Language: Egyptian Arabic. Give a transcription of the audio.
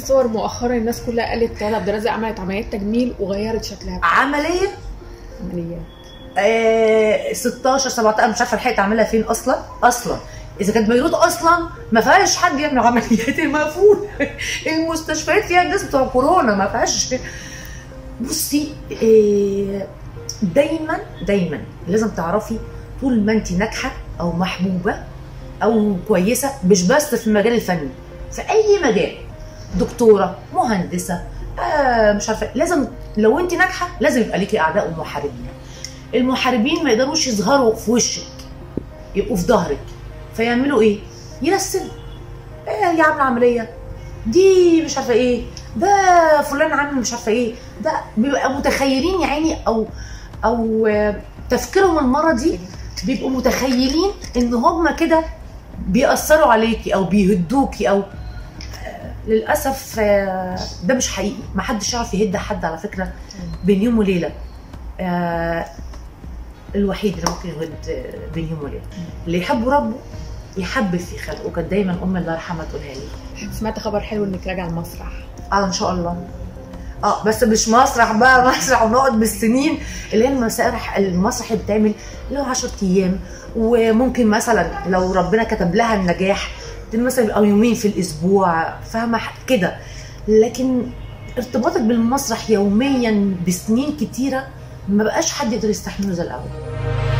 صور مؤخرا الناس كلها قالت طالب عبد الرازق عملت عمليات تجميل وغيرت شكلها عمليه عمليات آه 16 17 انا مش عارفه لحقت اعملها فين اصلا اصلا اذا كانت بيروت اصلا ما فيهاش حد يعمل عمليات المقفول المستشفيات فيها الناس بتوع كورونا ما فيهاش بصي آه دايما دايما لازم تعرفي طول ما انت ناجحه او محبوبه او كويسه مش بس في المجال الفني في اي مجال دكتوره مهندسه آه مش عارفه لازم لو انت ناجحه لازم يبقى ليكي اعداء ومحاربين المحاربين ما يقدروش يظهروا في وشك يبقوا في ظهرك فيعملوا ايه يرسلوا ايه يا عامله عمليه دي مش عارفه ايه ده فلان عامل مش عارفه ايه ده بيبقى متخيلين يا عيني او او آه، تفكيرهم المرضي بيبقوا متخيلين ان هم كده بيأثروا عليكي او بيهدوكي او آه، للاسف آه، ده مش حقيقي ما حدش يعرف يهد حد على فكره بين يوم وليله آه، الوحيد اللي ممكن يهد آه، بين يوم وليله اللي يحب ربه يحبب في خلقه كانت دايما امي الله يرحمها تقولها لي سمعت خبر حلو انك راجعه المسرح اه ان شاء الله اه بس مش مسرح بقى مسرح ونقعد بالسنين اللي هي المسارح المسرح اللي بتعمل له 10 ايام وممكن مثلا لو ربنا كتب لها النجاح مثلا يبقى يومين في الاسبوع فاهمه ح- كده لكن ارتباطك بالمسرح يوميا بسنين كتيره ما بقاش حد يقدر يستحمله زي الاول